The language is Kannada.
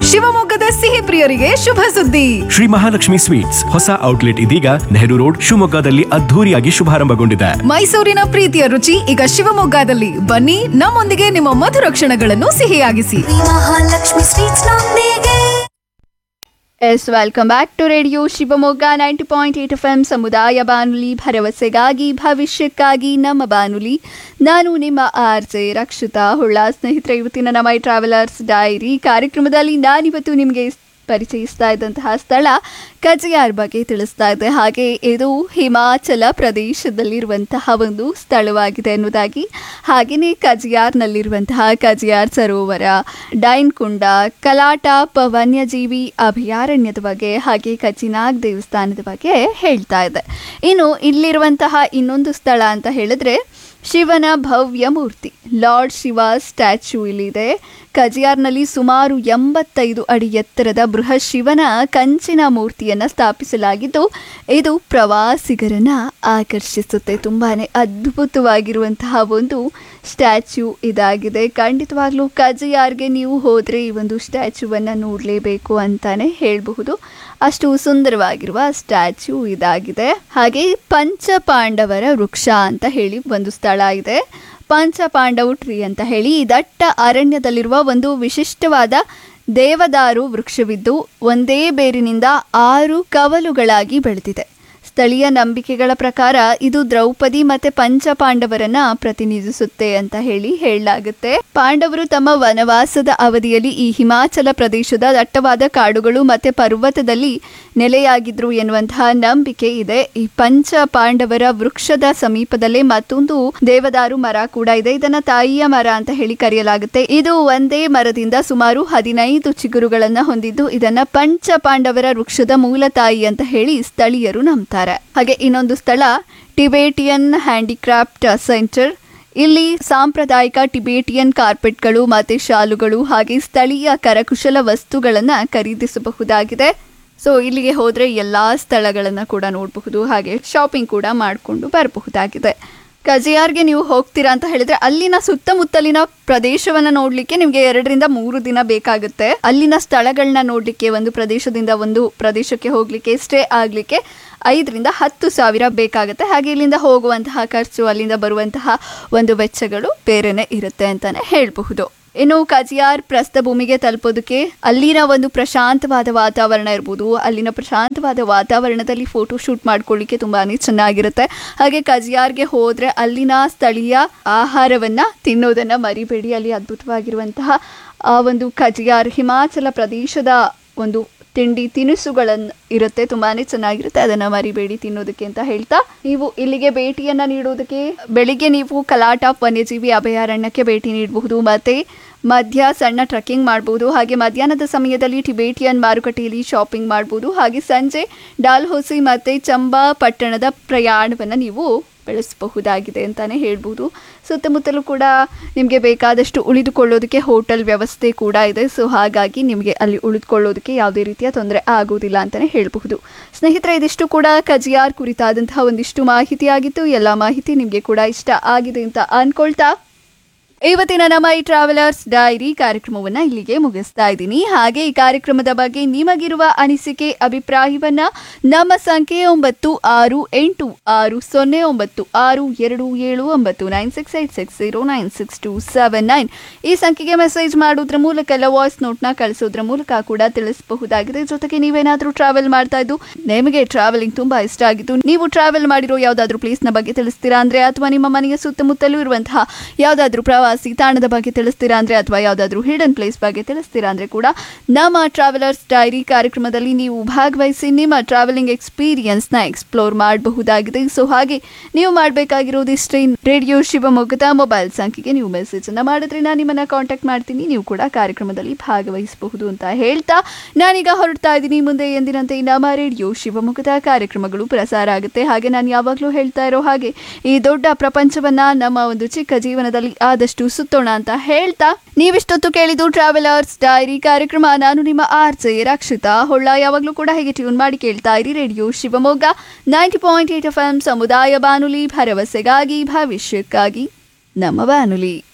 ಶಿವಮೊಗ್ಗದ ಸಿಹಿ ಪ್ರಿಯರಿಗೆ ಶುಭ ಸುದ್ದಿ ಶ್ರೀ ಮಹಾಲಕ್ಷ್ಮಿ ಸ್ವೀಟ್ಸ್ ಹೊಸ ಔಟ್ಲೆಟ್ ಇದೀಗ ನೆಹರು ರೋಡ್ ಶಿವಮೊಗ್ಗದಲ್ಲಿ ಅದ್ಧೂರಿಯಾಗಿ ಶುಭಾರಂಭಗೊಂಡಿದೆ ಮೈಸೂರಿನ ಪ್ರೀತಿಯ ರುಚಿ ಈಗ ಶಿವಮೊಗ್ಗದಲ್ಲಿ ಬನ್ನಿ ನಮ್ಮೊಂದಿಗೆ ನಿಮ್ಮ ಮಧುರ ಕ್ಷಣಗಳನ್ನು ಸಿಹಿಯಾಗಿಸಿ ಮಹಾಲಕ್ಷ್ಮಿ ಸ್ವೀಟ್ಸ್ ನೊಂದಿಗೆ yes welcome back to radio Shivamogga ninety point eight F M ಸಮುದಾಯ ಬಾನುಲಿ ಭರವಸೆಗಾಗಿ ಭವಿಷ್ಯಕ್ಕಾಗಿ ನಮ್ಮ ಬಾನುಲಿ ನಾನು ನಿಮ್ಮ ಆರ್ ಜೆ ರಕ್ಷಿತಾ ಹೊಳ್ಳ ಸ್ನೇಹಿತರೆ ಇವತ್ತಿನ ನಮ್ಮ ಈ ಟ್ರಾವೆಲರ್ಸ್ ಡೈರಿ ಕಾರ್ಯಕ್ರಮದಲ್ಲಿ ನಾನಿವತ್ತು ನಿಮಗೆ ಪರಿಚಯಿಸ್ತಾ ಇದ್ದಂತಹ ಸ್ಥಳ ಕಜಿಯಾರ್ ಬಗ್ಗೆ ತಿಳಿಸ್ತಾ ಇದೆ ಹಾಗೆ ಇದು ಹಿಮಾಚಲ ಪ್ರದೇಶದಲ್ಲಿರುವಂತಹ ಒಂದು ಸ್ಥಳವಾಗಿದೆ ಅನ್ನೋದಾಗಿ ಹಾಗೆಯೇ ಕಜಿಯಾರ್ನಲ್ಲಿರುವಂತಹ ಕಜಿಯಾರ್ ಸರೋವರ ಡೈನ್ ಕುಂಡ ಕಲಾಟಾಪ್ ವನ್ಯಜೀವಿ ಅಭಯಾರಣ್ಯದ ಬಗ್ಗೆ ಹಾಗೆ ಕಚಿನಾಗ್ ದೇವಸ್ಥಾನದ ಬಗ್ಗೆ ಹೇಳ್ತಾ ಇದೆ ಇನ್ನು ಇಲ್ಲಿರುವಂತಹ ಇನ್ನೊಂದು ಸ್ಥಳ ಅಂತ ಹೇಳಿದ್ರೆ ಶಿವನ ಭವ್ಯ ಮೂರ್ತಿ ಲಾರ್ಡ್ ಶಿವ ಸ್ಟ್ಯಾಚ್ಯೂ ಇಲ್ಲಿದೆ ಕಜಿಯಾರ್ನಲ್ಲಿ ಸುಮಾರು ಎಂಬತ್ತೈದು ಅಡಿ ಎತ್ತರದ ಬೃಹತ್ ಶಿವನ ಕಂಚಿನ ಮೂರ್ತಿಯನ್ನು ಸ್ಥಾಪಿಸಲಾಗಿದ್ದು ಇದು ಪ್ರವಾಸಿಗರನ್ನ ಆಕರ್ಷಿಸುತ್ತೆ ತುಂಬಾನೇ ಅದ್ಭುತವಾಗಿರುವಂತಹ ಒಂದು ಸ್ಟ್ಯಾಚ್ಯೂ ಇದಾಗಿದೆ ಖಂಡಿತವಾಗ್ಲೂ ಕಜಿಯಾರ್ಗೆ ನೀವು ಹೋದರೆ ಈ ಒಂದು ಸ್ಟ್ಯಾಚ್ಯೂವನ್ನು ನೋಡಲೇಬೇಕು ಅಂತಾನೆ ಹೇಳಬಹುದು ಅಷ್ಟು ಸುಂದರವಾಗಿರುವ ಸ್ಟ್ಯಾಚ್ಯೂ ಇದಾಗಿದೆ ಹಾಗೆ ಪಂಚ ಪಾಂಡವರ ವೃಕ್ಷ ಅಂತ ಹೇಳಿ ಒಂದು ಸ್ಥಳ ಇದೆ ಪಂಚ ಪಾಂಡವ್ ಟ್ರೀ ಅಂತ ಹೇಳಿ ಈ ದಟ್ಟ ಅರಣ್ಯದಲ್ಲಿರುವ ಒಂದು ವಿಶಿಷ್ಟವಾದ ದೇವದಾರು ವೃಕ್ಷವಿದ್ದು ಒಂದೇ ಬೇರಿನಿಂದ ಆರು ಕವಲುಗಳಾಗಿ ಬೆಳೆದಿದೆ ಸ್ಥಳೀಯ ನಂಬಿಕೆಗಳ ಪ್ರಕಾರ ಇದು ದ್ರೌಪದಿ ಮತ್ತೆ ಪಂಚ ಪಾಂಡವರನ್ನ ಪ್ರತಿನಿಧಿಸುತ್ತೆ ಅಂತ ಹೇಳಿ ಹೇಳಲಾಗುತ್ತೆ ಪಾಂಡವರು ತಮ್ಮ ವನವಾಸದ ಅವಧಿಯಲ್ಲಿ ಈ ಹಿಮಾಚಲ ಪ್ರದೇಶದ ದಟ್ಟವಾದ ಕಾಡುಗಳು ಮತ್ತೆ ಪರ್ವತದಲ್ಲಿ ನೆಲೆಯಾಗಿದ್ರು ಎನ್ನುವಂತಹ ನಂಬಿಕೆ ಇದೆ ಈ ಪಂಚ ಪಾಂಡವರ ವೃಕ್ಷದ ಸಮೀಪದಲ್ಲೇ ಮತ್ತೊಂದು ದೇವದಾರು ಮರ ಕೂಡ ಇದೆ ಇದನ್ನ ತಾಯಿಯ ಮರ ಅಂತ ಹೇಳಿ ಕರೆಯಲಾಗುತ್ತೆ ಇದು ಒಂದೇ ಮರದಿಂದ ಸುಮಾರು ಹದಿನೈದು ಚಿಗುರುಗಳನ್ನ ಹೊಂದಿದ್ದು ಇದನ್ನ ಪಂಚ ಪಾಂಡವರ ವೃಕ್ಷದ ಮೂಲ ತಾಯಿ ಅಂತ ಹೇಳಿ ಸ್ಥಳೀಯರು ನಂಬ್ತಾರೆ ಹಾಗೆ ಇನ್ನೊಂದು ಸ್ಥಳ ಟಿಬೇಟಿಯನ್ ಹ್ಯಾಂಡಿಕ್ರಾಫ್ಟ್ ಸೆಂಟರ್ ಇಲ್ಲಿ ಸಾಂಪ್ರದಾಯಿಕ ಟಿಬೇಟಿಯನ್ ಕಾರ್ಪೆಟ್ಗಳು ಮತ್ತೆ ಶಾಲುಗಳು ಹಾಗೆ ಸ್ಥಳೀಯ ಕರಕುಶಲ ವಸ್ತುಗಳನ್ನು ಖರೀದಿಸಬಹುದಾಗಿದೆ ಸೊ ಇಲ್ಲಿಗೆ ಹೋದರೆ ಎಲ್ಲ ಸ್ಥಳಗಳನ್ನು ಕೂಡ ನೋಡಬಹುದು ಹಾಗೆ ಶಾಪಿಂಗ್ ಕೂಡ ಮಾಡಿಕೊಂಡು ಬರಬಹುದಾಗಿದೆ ಕಜಿಯಾರ್ಗೆ ನೀವು ಹೋಗ್ತೀರಾ ಅಂತ ಹೇಳಿದ್ರೆ ಅಲ್ಲಿನ ಸುತ್ತಮುತ್ತಲಿನ ಪ್ರದೇಶವನ್ನ ನೋಡ್ಲಿಕ್ಕೆ ನಿಮ್ಗೆ ಎರಡರಿಂದ ಮೂರು ದಿನ ಬೇಕಾಗುತ್ತೆ ಅಲ್ಲಿನ ಸ್ಥಳಗಳನ್ನ ನೋಡ್ಲಿಕ್ಕೆ ಒಂದು ಪ್ರದೇಶದಿಂದ ಒಂದು ಪ್ರದೇಶಕ್ಕೆ ಹೋಗ್ಲಿಕ್ಕೆ ಸ್ಟೇ ಆಗ್ಲಿಕ್ಕೆ ಐದರಿಂದ ಹತ್ತು ಸಾವಿರ ಬೇಕಾಗುತ್ತೆ ಹಾಗೆ ಇಲ್ಲಿಂದ ಹೋಗುವಂತಹ ಖರ್ಚು ಅಲ್ಲಿಂದ ಬರುವಂತಹ ಒಂದು ವೆಚ್ಚಗಳು ಬೇರೆನೆ ಇರುತ್ತೆ ಅಂತಾನೆ ಹೇಳಬಹುದು ಇನ್ನು ಕಜಿಯಾರ್ ಪ್ರಸ್ಥಭೂಮಿಗೆ ತಲುಪೋದಕ್ಕೆ ಅಲ್ಲಿನ ಒಂದು ಪ್ರಶಾಂತವಾದ ವಾತಾವರಣ ಇರ್ಬೋದು ಅಲ್ಲಿನ ಪ್ರಶಾಂತವಾದ ವಾತಾವರಣದಲ್ಲಿ ಫೋಟೋ ಶೂಟ್ ಮಾಡ್ಕೊಳ್ಳಿಕ್ಕೆ ತುಂಬಾನೇ ಚೆನ್ನಾಗಿರುತ್ತೆ ಹಾಗೆ ಕಜಿಯಾರ್ಗೆ ಹೋದ್ರೆ ಅಲ್ಲಿನ ಸ್ಥಳೀಯ ಆಹಾರವನ್ನ ತಿನ್ನೋದನ್ನ ಮರಿಬೇಡಿ ಅಲ್ಲಿ ಅದ್ಭುತವಾಗಿರುವಂತಹ ಆ ಒಂದು ಕಜಿಯಾರ್ ಹಿಮಾಚಲ ಪ್ರದೇಶದ ಒಂದು ತಿಂಡಿ ತಿನಿಸುಗಳನ್ನು ಇರುತ್ತೆ ತುಂಬಾನೇ ಚೆನ್ನಾಗಿರುತ್ತೆ ಅದನ್ನ ಮರಿಬೇಡಿ ತಿನ್ನೋದಕ್ಕೆ ಅಂತ ಹೇಳ್ತಾ ನೀವು ಇಲ್ಲಿಗೆ ಭೇಟಿಯನ್ನ ನೀಡುವುದಕ್ಕೆ ಬೆಳಿಗ್ಗೆ ನೀವು ಕಲಾಟಾಪ್ ವನ್ಯಜೀವಿ ಅಭಯಾರಣ್ಯಕ್ಕೆ ಭೇಟಿ ನೀಡಬಹುದು ಮತ್ತೆ ಮಧ್ಯ ಸಣ್ಣ ಟ್ರೆಕ್ಕಿಂಗ್ ಮಾಡ್ಬೋದು ಹಾಗೆ ಮಧ್ಯಾಹ್ನದ ಸಮಯದಲ್ಲಿ ಟಿಬೇಟಿಯನ್ ಮಾರುಕಟ್ಟೆಯಲ್ಲಿ ಶಾಪಿಂಗ್ ಮಾಡ್ಬೋದು ಹಾಗೆ ಸಂಜೆ ಡಾಲ್ಹೌಸಿ ಮತ್ತೆ ಚಂಬಾ ಪಟ್ಟಣದ ಪ್ರಯಾಣವನ್ನು ನೀವು ಬೆಳೆಸಬಹುದಾಗಿದೆ ಅಂತಾನೆ ಹೇಳ್ಬೋದು ಸುತ್ತಮುತ್ತಲೂ ಕೂಡ ನಿಮಗೆ ಬೇಕಾದಷ್ಟು ಉಳಿದುಕೊಳ್ಳೋದಕ್ಕೆ ಹೋಟೆಲ್ ವ್ಯವಸ್ಥೆ ಕೂಡ ಇದೆ ಸೊ ಹಾಗಾಗಿ ನಿಮಗೆ ಅಲ್ಲಿ ಉಳಿದುಕೊಳ್ಳೋದಕ್ಕೆ ಯಾವುದೇ ರೀತಿಯ ತೊಂದರೆ ಆಗುವುದಿಲ್ಲ ಅಂತಲೇ ಹೇಳಬಹುದು ಸ್ನೇಹಿತರೆ ಇದಿಷ್ಟು ಕೂಡ ಕಜಿಯಾರ್ ಕುರಿತಾದಂತಹ ಒಂದಿಷ್ಟು ಮಾಹಿತಿ ಆಗಿತ್ತು ಎಲ್ಲ ಮಾಹಿತಿ ನಿಮಗೆ ಕೂಡ ಇಷ್ಟ ಆಗಿದೆ ಅಂತ ಅನ್ಕೊಳ್ತಾ ಇವತ್ತಿನ ನಮ್ಮ ಈ ಟ್ರಾವೆಲರ್ಸ್ ಡೈರಿ ಕಾರ್ಯಕ್ರಮವನ್ನ ಇಲ್ಲಿಗೆ ಮುಗಿಸ್ತಾ ಇದ್ದೀನಿ ಹಾಗೆ ಈ ಕಾರ್ಯಕ್ರಮದ ಬಗ್ಗೆ ನಿಮಗಿರುವ ಅನಿಸಿಕೆ ಅಭಿಪ್ರಾಯವನ್ನ ನಮ್ಮ ಸಂಖ್ಯೆ ಒಂಬತ್ತು ಆರು ಎಂಟು ಆರು ಸೊನ್ನೆ ಒಂಬತ್ತು ಆರು ಎರಡು ಏಳು ಒಂಬತ್ತು nine six eight six zero nine six two seven nine ಈ ಸಂಖ್ಯೆಗೆ ಮೆಸೇಜ್ ಮಾಡೋದ್ರ ಮೂಲಕ ಎಲ್ಲ ವಾಯ್ಸ್ ನೋಟ್ನ ಕಳಿಸೋದ್ರ ಮೂಲಕ ಕೂಡ ತಿಳಿಸಬಹುದಾಗಿದೆ ಜೊತೆಗೆ ನೀವೇನಾದರೂ ಟ್ರಾವೆಲ್ ಮಾಡ್ತಾ ಇದ್ದು ನಿಮಗೆ ಟ್ರಾವೆಲಿಂಗ್ ತುಂಬಾ ಇಷ್ಟ ಆಗಿತ್ತು ನೀವು ಟ್ರಾವೆಲ್ ಮಾಡಿರೋ ಯಾವ್ದಾದ್ರು ಪ್ಲೇಸ್ ನ ಬಗ್ಗೆ ತಿಳಿಸ್ತೀರಾ ಅಂದ್ರೆ ಅಥವಾ ನಿಮ್ಮ ಮನೆಯ ಸುತ್ತಮುತ್ತಲೂ ಇರುವಂತಹ ಯಾವ್ದಾದ್ರು ಪ್ರವಾಸಿ ತಾಣದ ಬಗ್ಗೆ ತಿಳಿಸ್ತೀರಾ ಅಂದ್ರೆ ಅಥವಾ ಯಾವ್ದಾದ್ರು ಹಿಡನ್ ಪ್ಲೇಸ್ ಬಗ್ಗೆ ತಿಳಿಸ್ತೀರಾ ಅಂದ್ರೆ ಕೂಡ ನಮ್ಮ ಟ್ರಾವೆಲರ್ಸ್ ಡೈರಿ ಕಾರ್ಯಕ್ರಮದಲ್ಲಿ ನೀವು ಭಾಗವಹಿಸಿ ನಿಮ್ಮ ಟ್ರಾವೆಲಿಂಗ್ ಎಕ್ಸ್ಪೀರಿಯನ್ಸ್ ನ ಎಕ್ಸ್ಪ್ಲೋರ್ ಮಾಡಬಹುದಾಗಿದೆ ಸೊ ಹಾಗೆ ನೀವು ಮಾಡಬೇಕಾಗಿರೋದು ಇಷ್ಟೇ ರೇಡಿಯೋ ಶಿವಮೊಗ್ಗದ ಮೊಬೈಲ್ ಸಂಖ್ಯೆಗೆ ನೀವು ಮೆಸೇಜ್ ಅನ್ನ ಮಾಡಿದ್ರೆ ನಾನು ನಿಮ್ಮನ್ನ ಕಾಂಟ್ಯಾಕ್ಟ್ ಮಾಡ್ತೀನಿ ನೀವು ಕೂಡ ಕಾರ್ಯಕ್ರಮದಲ್ಲಿ ಭಾಗವಹಿಸಬಹುದು ಅಂತ ಹೇಳ್ತಾ ನಾನೀಗ ಹೊರಡ್ತಾ ಇದ್ದೀನಿ ಮುಂದೆ ಎಂದಿನಂತೆ ನಮ್ಮ ರೇಡಿಯೋ ಶಿವಮೊಗ್ಗದ ಕಾರ್ಯಕ್ರಮಗಳು ಪ್ರಸಾರ ಆಗುತ್ತೆ ಹಾಗೆ ನಾನು ಯಾವಾಗಲೂ ಹೇಳ್ತಾ ಇರೋ ಹಾಗೆ ಈ ದೊಡ್ಡ ಪ್ರಪಂಚವನ್ನ ನಮ್ಮ ಒಂದು ಚಿಕ್ಕ ಜೀವನದಲ್ಲಿ ಆದಷ್ಟು ಸುತ್ತೋಣ ಅಂತ ಹೇಳ್ತಾ ನೀವಿಷ್ಟೊತ್ತು ಕೇಳಿದ್ದು ಟ್ರಾವೆಲರ್ಸ್ ಡೈರಿ ಕಾರ್ಯಕ್ರಮ ನಾನು ನಿಮ್ಮ ಆರ್ ಜೆ ರಕ್ಷಿತಾ ಹೊಳ್ಳ ಯಾವಾಗಲೂ ಕೂಡ ಹೇಗೆ ಟ್ಯೂನ್ ಮಾಡಿ ಕೇಳ್ತಾ ಇರಿ radio Shivamogga ninety point eight F M ಸಮುದಾಯ ಬಾನುಲಿ ಭರವಸೆಗಾಗಿ ಭವಿಷ್ಯಕ್ಕಾಗಿ ನಮ್ಮ ಬಾನುಲಿ